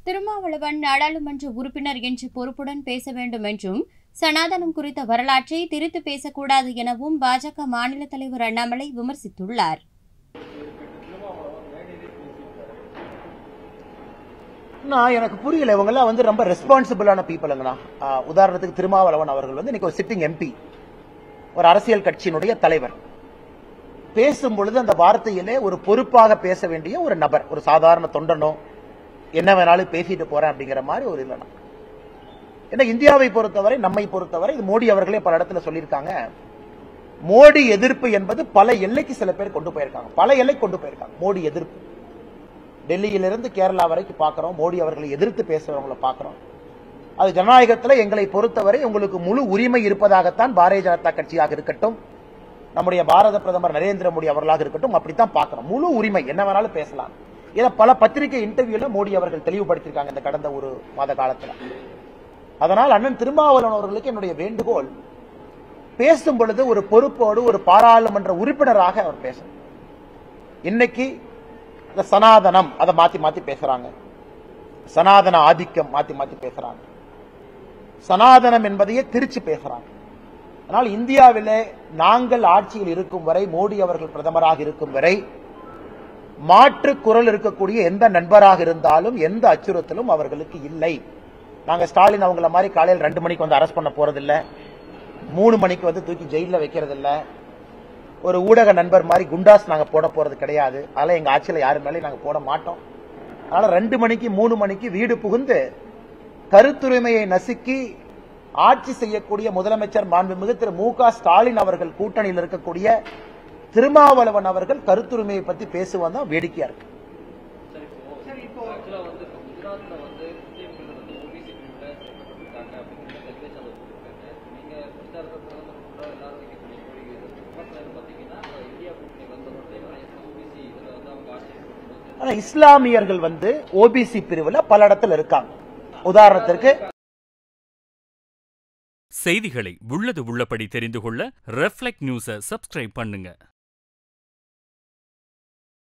திருமாவளவன் நாடாளுமன்ற உறுப்பினர் என்ற பொறுப்புடன் பேச வேண்டும் என்றும் சனாதனம் குறித்த வரலாற்றை திரித்து பேசக்கூடாது எனவும் பாஜக மாநில தலைவர் அண்ணாமலை விமர்சித்துள்ளார் நான் எனக்கு புரியல இவங்கெல்லாம் வந்து ரொம்ப ரெஸ்பான்சிபிளான பீப்புளுங்கண்ணா ஆஹ் உதாரணத்துக்கு திருமாவளவன் அவர்கள் வந்து இன்னைக்கு ஒரு சிட்டிங் எம்பி ஒரு அரசியல் கட்சியினுடைய தலைவர் பேசும் பொழுது அந்த வார்த்தையிலே ஒரு பொறுப்பாக பேச வேண்டிய ஒரு நபர் ஒரு சாதாரண தொண்டனோ என்ன வேணாலும் பேசிட்டு போறேன் அப்படிங்கிற மாதிரி ஒரு இல்லைனா ஏன்னா இந்தியாவை பொறுத்தவரை நம்மை பொறுத்தவரை இது மோடி அவர்களே பல இடத்துல சொல்லியிருக்காங்க மோடி எதிர்ப்பு என்பது பல எல்லைக்கு சில பேர் கொண்டு போயிருக்காங்க பல எல்லை கொண்டு போயிருக்காங்க மோடி எதிர்ப்பு டெல்லியிலிருந்து கேரளா வரைக்கும் பார்க்கிறோம் மோடி அவர்களை எதிர்த்து பேசுறவங்களை பார்க்கிறோம் அது ஜனநாயகத்தில் எங்களை பொறுத்தவரை உங்களுக்கு முழு உரிமை இருப்பதாகத்தான் பாரதிய ஜனதா கட்சியாக இருக்கட்டும் நம்முடைய பாரத பிரதமர் நரேந்திர மோடி அவர்களாக இருக்கட்டும் அப்படித்தான் பார்க்கிறோம் முழு உரிமை என்ன வேணாலும் பேசலாம் இதை பல பத்திரிகை இன்டர்வியூல மோடி அவர்கள் தெளிவுபடுத்தியிருக்காங்க இந்த கடந்த ஒரு மாத காலத்துல அதனால் அண்ணன் திருமாவளவன் அவர்களுக்கு என்னுடைய வேண்டுகோள் பேசும் பொழுது ஒரு பொறுப்போடு ஒரு பாராளுமன்ற உறுப்பினராக அவர் பேசணும் இன்னைக்கு இந்த சனாதனம் அதை மாத்தி மாத்தி பேசுறாங்க சனாதன ஆதிக்கம் மாத்தி மாத்தி பேசுறாங்க சனாதனம் என்பதையே திருச்சி பேசுறாங்க ஆனால் இந்தியாவிலே நாங்கள் ஆட்சியில் இருக்கும் வரை மோடி அவர்கள் பிரதமராக இருக்கும் வரை மாற்று குரல் இருக்கக்கூடிய எந்த நண்பராக இருந்தாலும் எந்த அச்சுறுத்தலும் அவர்களுக்கு இல்லை நாங்க ஸ்டாலின் அவங்கள மாதிரி காலையில் ரெண்டு மணிக்கு வந்து அரெஸ்ட் பண்ண போறதில்ல மூணு மணிக்கு வந்து தூக்கி ஜெயில வைக்கிறது இல்ல ஒரு ஊடக நண்பர் மாதிரி குண்டாஸ் நாங்க போட போறது கிடையாது அதெல்லாம் எங்க ஆட்சியில யாரு மேலேயும் நாங்க போட மாட்டோம் அதனால ரெண்டு மணிக்கு மூணு மணிக்கு வீடு புகுந்து கருத்துரிமையை நசுக்கி ஆட்சி செய்யக்கூடிய முதலமைச்சர் மாண்புமிகு திரு மு க ஸ்டாலின் அவர்கள் கூட்டணியில் இருக்கக்கூடிய திருமாவளவன் அவர்கள் கருத்துரிமையை பத்தி பேசுவது தான் வேடிக்கையா இருக்கு சரி இப்போ ஆக்சுவலா வந்து இப்போ குஜராத்ல வந்து முஸ்லீம்கள் வந்து ஓபிசி பிரிவுல சேர்க்கப்பட்டிருக்காங்க அப்படிங்கிற சர்வேஸ் அதை கொடுத்துருக்காங்க நீங்க பிரச்சாரத்தை பிரதமர் கூட எல்லாரும் வைக்கக்கூடிய கோரிக்கை இது பக்கத்துல பாத்தீங்கன்னா இந்தியா கூட்டணி வந்த உடனே ஓபிசி இதுல வந்து அவங்க ஆட்சி கொண்டு வந்து ஆனா இஸ்லாமியர்கள் வந்து ஓபிசி பிரிவுல பல இடத்துல இருக்காங்க உதாரணத்திற்கு செய்திகளை உள்ளது உள்ளபடி தெரிந்து கொள்ள ரெஃப்ளெக்ட் நியூஸை சப்ஸ்கிரைப் பண்ணுங்க